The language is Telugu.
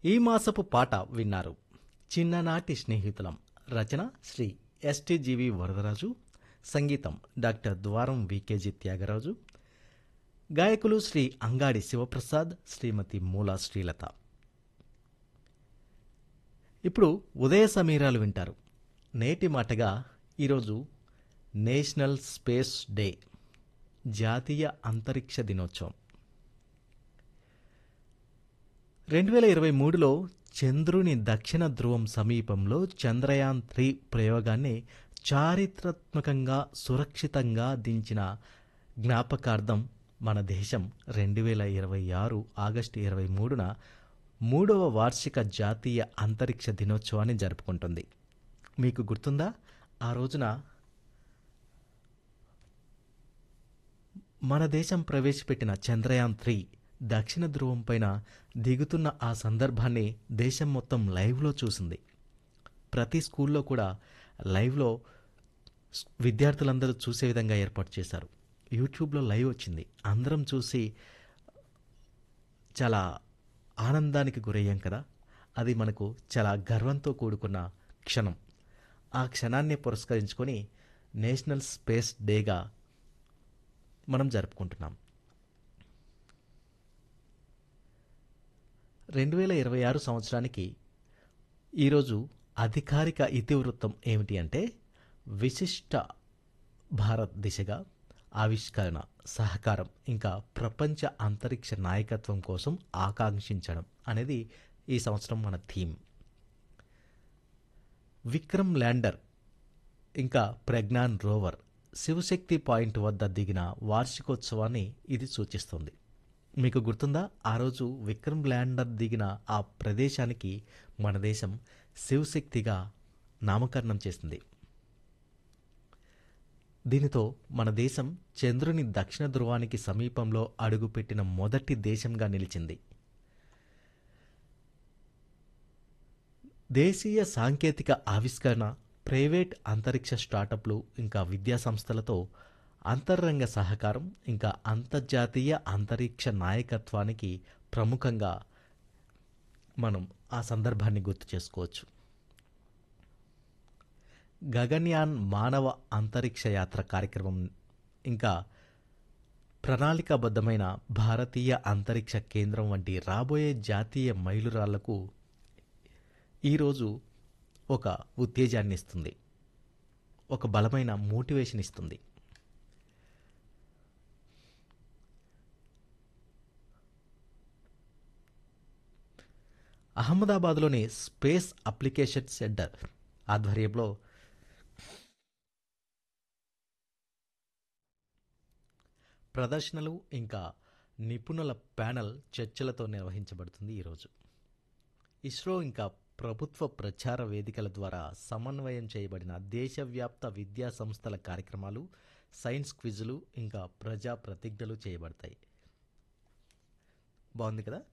ఈ మాసపు పాట విన్నారు చిన్ననాటి స్నేహితులం రచన శ్రీ ఎస్టిజివి వరదరాజు సంగీతం డాక్టర్ ద్వారం వికేజీ త్యాగరాజు గాయకులు శ్రీ అంగాడి శివప్రసాద్ శ్రీమతి మూలా శ్రీలత ఇప్పుడు ఉదయ సమీరాలు వింటారు నేటి మాటగా ఈరోజు నేషనల్ స్పేస్ డే జాతీయ అంతరిక్ష దినోత్సవం రెండు వేల ఇరవై మూడులో చంద్రుని దక్షిణ ధ్రువం సమీపంలో చంద్రయాన్ త్రీ ప్రయోగాన్ని చారిత్రాత్మకంగా సురక్షితంగా దించిన జ్ఞాపకార్థం మన దేశం రెండు వేల ఇరవై ఆరు ఆగస్టు ఇరవై మూడున మూడవ వార్షిక జాతీయ అంతరిక్ష దినోత్సవాన్ని జరుపుకుంటుంది మీకు గుర్తుందా ఆ రోజున మన దేశం ప్రవేశపెట్టిన చంద్రయాన్ త్రీ దక్షిణ ధ్రువం పైన దిగుతున్న ఆ సందర్భాన్ని దేశం మొత్తం లైవ్లో చూసింది ప్రతి స్కూల్లో కూడా లైవ్లో స్- విద్యార్థులందరూ చూసే విధంగా ఏర్పాటు చేశారు యూట్యూబ్లో లైవ్ వచ్చింది అందరం చూసి చాలా ఆనందానికి గురయ్యాం కదా అది మనకు చాలా గర్వంతో కూడుకున్న క్షణం ఆ క్షణాన్ని పురస్కరించుకొని నేషనల్ స్పేస్ డేగా మనం జరుపుకుంటున్నాం రెండు వేల ఇరవై ఆరు సంవత్సరానికి ఈరోజు అధికారిక ఇతివృత్తం ఏమిటి అంటే విశిష్ట భారత్ దిశగా ఆవిష్కరణ సహకారం ఇంకా ప్రపంచ అంతరిక్ష నాయకత్వం కోసం ఆకాంక్షించడం అనేది ఈ సంవత్సరం మన థీమ్ విక్రమ్ ల్యాండర్ ఇంకా ప్రజ్ఞాన్ రోవర్ శివశక్తి పాయింట్ వద్ద దిగిన వార్షికోత్సవాన్ని ఇది సూచిస్తుంది మీకు గుర్తుందా ఆ రోజు విక్రమ్ ల్యాండర్ దిగిన ఆ ప్రదేశానికి మన దేశం శివశక్తిగా నామకరణం చేసింది దీనితో మన దేశం చంద్రుని దక్షిణ ధ్రువానికి సమీపంలో అడుగుపెట్టిన మొదటి దేశంగా నిలిచింది దేశీయ సాంకేతిక ఆవిష్కరణ ప్రైవేట్ అంతరిక్ష స్టార్టప్లు ఇంకా విద్యా సంస్థలతో అంతర్రంగ సహకారం ఇంకా అంతర్జాతీయ అంతరిక్ష నాయకత్వానికి ప్రముఖంగా మనం ఆ సందర్భాన్ని గుర్తు చేసుకోవచ్చు గగన్యాన్ మానవ అంతరిక్ష యాత్ర కార్యక్రమం ఇంకా ప్రణాళికాబద్ధమైన భారతీయ అంతరిక్ష కేంద్రం వంటి రాబోయే జాతీయ మైలురాళ్లకు ఈరోజు ఒక ఉత్తేజాన్ని ఇస్తుంది ఒక బలమైన మోటివేషన్ ఇస్తుంది అహ్మదాబాద్లోని స్పేస్ అప్లికేషన్ సెంటర్ ఆధ్వర్యంలో ప్రదర్శనలు ఇంకా నిపుణుల ప్యానెల్ చర్చలతో నిర్వహించబడుతుంది ఈరోజు ఇస్రో ఇంకా ప్రభుత్వ ప్రచార వేదికల ద్వారా సమన్వయం చేయబడిన దేశవ్యాప్త విద్యా సంస్థల కార్యక్రమాలు సైన్స్ క్విజులు ఇంకా ప్రజా ప్రతిజ్ఞలు చేయబడతాయి బాగుంది కదా